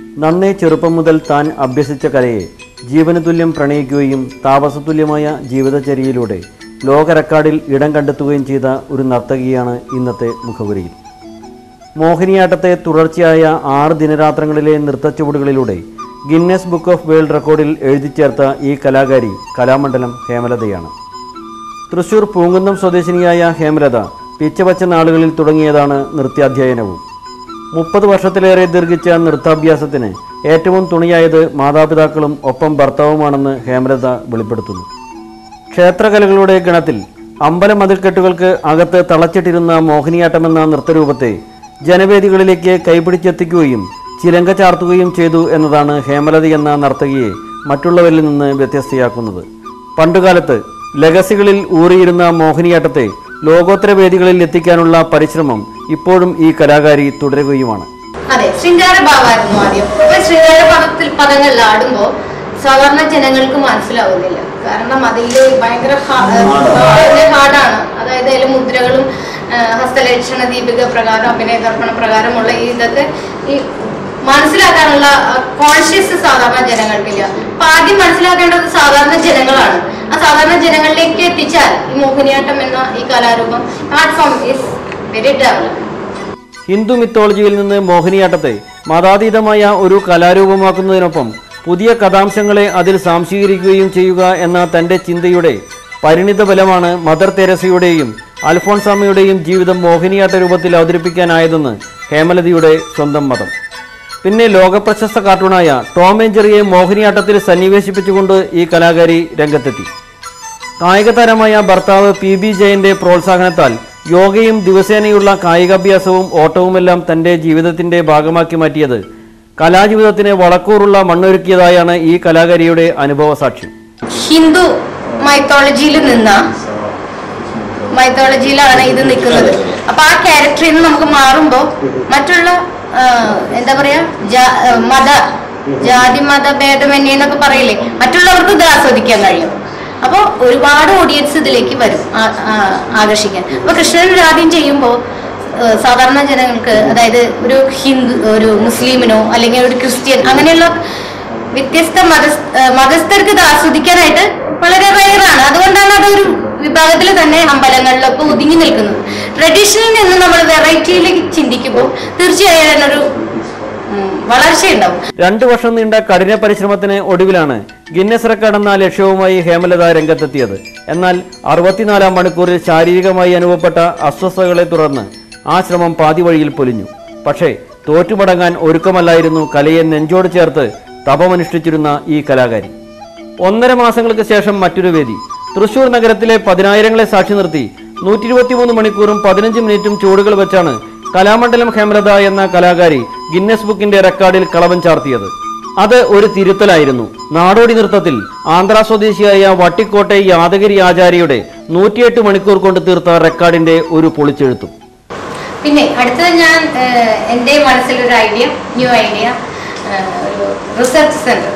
നന്നേ ചെറുപ്പം മുതൽ താൻ അഭ്യസിച്ച കലയെ ജീവന് തുല്യം പ്രണയിക്കുകയും താപസതുല്യമായ ജീവിതചര്യയിലൂടെ ലോക റെക്കോർഡിൽ ഇടം കണ്ടെത്തുകയും ചെയ്ത ഒരു നർത്തകിയാണ് ഇന്നത്തെ മുഖപുരയിൽ മോഹിനിയാട്ടത്തെ തുടർച്ചയായ ആറ് ദിനരാത്രങ്ങളിലെ നൃത്തച്ചുവടുകളിലൂടെ ഗിന്നസ് ബുക്ക് ഓഫ് വേൾഡ് റെക്കോർഡിൽ എഴുതി ചേർത്ത ഈ കലാകാരി കലാമണ്ഡലം ഹേമലതയാണ് തൃശൂർ പൂങ്കുന്നം സ്വദേശിനിയായ ഹേമലത പിച്ചവച്ച നാളുകളിൽ തുടങ്ങിയതാണ് നൃത്യാധ്യയനവും മുപ്പത് വർഷത്തിലേറെ ദീർഘിച്ച നൃത്താഭ്യാസത്തിന് ഏറ്റവും തുണിയായത് മാതാപിതാക്കളും ഒപ്പം ഭർത്താവുമാണെന്ന് ഹേമലത വെളിപ്പെടുത്തുന്നു ക്ഷേത്രകലകളുടെ ഗണത്തിൽ അമ്പലമതിൽക്കെട്ടുകൾക്ക് അകത്ത് തളച്ചിട്ടിരുന്ന മോഹിനിയാട്ടമെന്ന നൃത്തരൂപത്തെ ജനവേദികളിലേക്ക് കൈപിടിച്ചെത്തിക്കുകയും ചിലങ്ക ചാർത്തുകയും ചെയ്തു എന്നതാണ് ഹേമലത എന്ന നർത്തകിയെ മറ്റുള്ളവരിൽ നിന്ന് വ്യത്യസ്തയാക്കുന്നത് പണ്ടുകാലത്ത് ലഗസികളിൽ ഊറിയിരുന്ന മോഹിനിയാട്ടത്തെ ലോകോത്തര വേദികളിൽ എത്തിക്കാനുള്ള പരിശ്രമം ഇപ്പോഴും ഈ കലാകാരി തുടരുകയുമാണ് അതെ ശൃംഗാര ഭാവമായിരുന്നു ആദ്യം അപ്പൊ ശൃംഗാര പദത്തിൽ പദങ്ങളിൽ ആടുമ്പോ സാധാരണ ജനങ്ങൾക്ക് മനസ്സിലാവുന്നില്ല കാരണം അതില് ഭയങ്കര ഹാർഡാണ് അതായത് അതിലെ മുദ്രകളും ആ, ഹസ്തലക്ഷണ ദീപിക പ്രകാരം അഭിനയ ദർപ്പണ പ്രകാരമുള്ള ഈ ഇതൊക്കെ ഈ മനസ്സിലാക്കാനുള്ള കോൺഷ്യസ് സാധാരണ ജനങ്ങൾക്കില്ല അപ്പൊ ആദ്യം മനസ്സിലാക്കേണ്ടത് സാധാരണ ജനങ്ങളാണ് ആ സാധാരണ ജനങ്ങളിലേക്ക് എത്തിച്ചാൽ ഈ മോഹിനിയാട്ടം എന്ന ഈ കലാരൂപം platform is very develop Hindu മിത്തോളജിയിൽ നിന്ന് മോഹിനിയാട്ടത്തെ മതാതീതമായ ഒരു കലാരൂപമാക്കുന്നതിനൊപ്പം പുതിയ കഥാംശങ്ങളെ അതിൽ സാംശീകരിക്കുകയും ചെയ്യുക എന്ന തൻ്റെ ചിന്തയുടെ പരിണിത ഫലമാണ് മദർ തെരസയുടെയും അൽഫോൺസാമയുടെയും ജീവിതം മോഹിനിയാട്ട രൂപത്തിൽ അവതരിപ്പിക്കാനായതെന്ന് ഹേമലതയുടെ സ്വന്തം മതം പിന്നെ ലോകപ്രശസ്ത കാർട്ടൂണായ ടോം ആൻഡ് ജെറിയെ മോഹിനിയാട്ടത്തിൽ സന്നിവേശിപ്പിച്ചുകൊണ്ട് ഈ കലാകാരി രംഗത്തെത്തി കായിക താരമായ ഭർത്താവ് പി ബി ജയന്റെ പ്രോത്സാഹനത്താൽ യോഗയും ദിവസേനയുള്ള കായികാഭ്യാസവും ഓട്ടവുമെല്ലാം തന്റെ ജീവിതത്തിന്റെ ഭാഗമാക്കി മാറ്റിയത് കലാജീവിതത്തിന് വളക്കൂറുള്ള മണ്ണൊരുക്കിയതായാണ് ഈ കലാകാരിയുടെ അനുഭവ സാക്ഷ്യം ഹിന്ദു മൈത്തോളജിയിൽ നിന്ന മൈത്തോളജിയിലാണ് ഇത് നിൽക്കുന്നത് അപ്പൊ ആ ക്യാരക്ടറിൽ നിന്ന് നമുക്ക് മാറുമ്പോൾ മറ്റുള്ള ആ, എന്താ പറയാ ജാ- ആ, മത ജാതി മത ഭേദമന്യേ എന്നൊക്കെ പറയില്ലേ മറ്റുള്ളവർക്ക് ഇത് ആസ്വദിക്കാൻ കഴിയും അപ്പോൾ ഒരുപാട് ഓഡിയൻസ് ഇതിലേക്ക് വരും ആ- ആ- ആകർഷിക്കാൻ അപ്പൊ കൃഷ്ണൻ രാധ്യം ചെയ്യുമ്പോൾ സാധാരണ ജനങ്ങൾക്ക് അതായത് ഒരു ഹിന്ദു ഒരു മുസ്ലിമിനോ അല്ലെങ്കിൽ ഒരു ക്രിസ്ത്യൻ അങ്ങനെയുള്ള വ്യത്യസ്ത മത മതസ്ഥർക്ക് ഇത് ആസ്വദിക്കാനായിട്ട് വളരെ റയറാണ് അതുകൊണ്ടാണ് അതൊരു വിഭാഗത്തിൽ തന്നെ അമ്പലങ്ങളിലൊക്കെ ഒതുങ്ങി നിൽക്കുന്നത് ട്രഡീഷനിൽ നിന്ന് നമ്മൾ വെറൈറ്റിയിലേക്ക് ചിന്തിക്കുമ്പോൾ തീർച്ചയായും അതിനൊരു ഉം, വളർച്ചയുണ്ടാവും രണ്ടു വർഷം നീണ്ട കഠിന പരിശ്രമത്തിന് ഒടുവിലാണ് ഗിന്നസ് റെക്കോർഡ് എന്ന ലക്ഷ്യവുമായി ഹേമലത രംഗത്തെത്തിയത് എന്നാൽ അറുപത്തിനാലാം മണിക്കൂറിൽ ശാരീരികമായി അനുഭവപ്പെട്ട അസ്വസ്ഥതകളെ തുടർന്ന് ആ ശ്രമം പാതി വഴിയിൽ പൊലിഞ്ഞു പക്ഷേ തോറ്റുമടങ്ങാൻ ഒരുക്കമല്ലായിരുന്നു കലയെ നെഞ്ചോട് ചേർത്ത് തപമനുഷ്ഠിച്ചിരുന്ന ഈ കലാകാരി ഒന്നര മാസങ്ങൾക്ക് ശേഷം മറ്റൊരു വേദി തൃശൂർ നഗരത്തിലെ പതിനായിരങ്ങളെ സാക്ഷി നിർത്തി നൂറ്റി ഇരുപത്തിമൂന്ന് മണിക്കൂറും പതിനഞ്ച് മിനിറ്റും ചൂടുകൾ വെച്ചാണ് കലാമണ്ഡലം ഹേമലത എന്ന കലാകാരി ഗിന്നസ് ബുക്കിന്റെ റെക്കോർഡിൽ കളവൻ ചാർത്തിയത് അത് ഒരു തിരുത്തലായിരുന്നു നാടോടി നൃത്തത്തിൽ ആന്ധ്ര സ്വദേശിയായ വട്ടിക്കോട്ടെ യാദഗിരി ആചാര്യയുടെ നൂറ്റിയെട്ട് മണിക്കൂർ കൊണ്ട് തീർത്ത റെക്കോർഡിന്റെ ഒരു പൊളിച്ചെഴുത്തും പിന്നെ അടുത്തത് ഞാൻ ഏഹ്, എൻ്റെ മനസ്സിലൊരു ഐഡിയ ന്യൂ ഐഡിയ ഒരു റിസർച്ച് സെന്റർ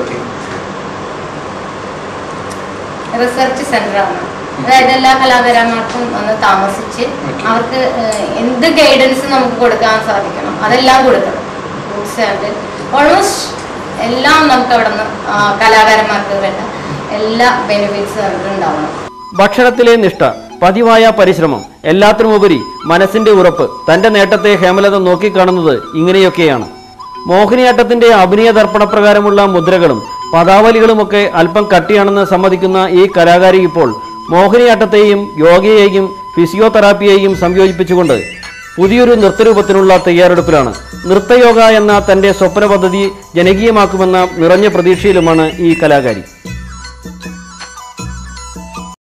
റിസർച്ച് സെന്ററാണ് അതായത് എല്ലാ കലാകാരന്മാർക്കും വന്ന് താമസിച്ച് അവർക്ക് ഏഹ്, എന്ത് ഗൈഡൻസ് നമുക്ക് കൊടുക്കാൻ സാധിക്കണം അതെല്ലാം കൊടുക്കണം ബുക്സ് ആൻഡ് ഓൾമോസ്റ്റ് എല്ലാം നമുക്ക് അവിടെ നിന്ന് കലാകാരന്മാർക്ക് വേണ്ട എല്ലാ ബെനിഫിറ്റ്സും അവർക്ക് ഉണ്ടാവണം ഭക്ഷണത്തിലെ നിഷ്ഠ പതിവായ പരിശ്രമം എല്ലാത്തിനുമുപരി മനസ്സിന്റെ ഉറപ്പ് തന്റെ നേട്ടത്തെ ഹേമലത നോക്കിക്കാണുന്നത് ഇങ്ങനെയൊക്കെയാണ് മോഹിനിയാട്ടത്തിന്റെ അഭിനയ ദർപ്പണപ്രകാരമുള്ള മുദ്രകളും പദാവലികളുമൊക്കെ അല്പം കട്ടിയാണെന്ന് സമ്മതിക്കുന്ന ഈ കലാകാരി ഇപ്പോൾ മോഹിനിയാട്ടത്തെയും യോഗയെയും ഫിസിയോതെറാപ്പിയെയും സംയോജിപ്പിച്ചുകൊണ്ട് പുതിയൊരു നൃത്തരൂപത്തിനുള്ള തയ്യാറെടുപ്പിലാണ് നൃത്തയോഗ എന്ന തന്റെ സ്വപ്ന പദ്ധതി ജനകീയമാക്കുമെന്ന നിറഞ്ഞ പ്രതീക്ഷയിലുമാണ് ഈ കലാകാരി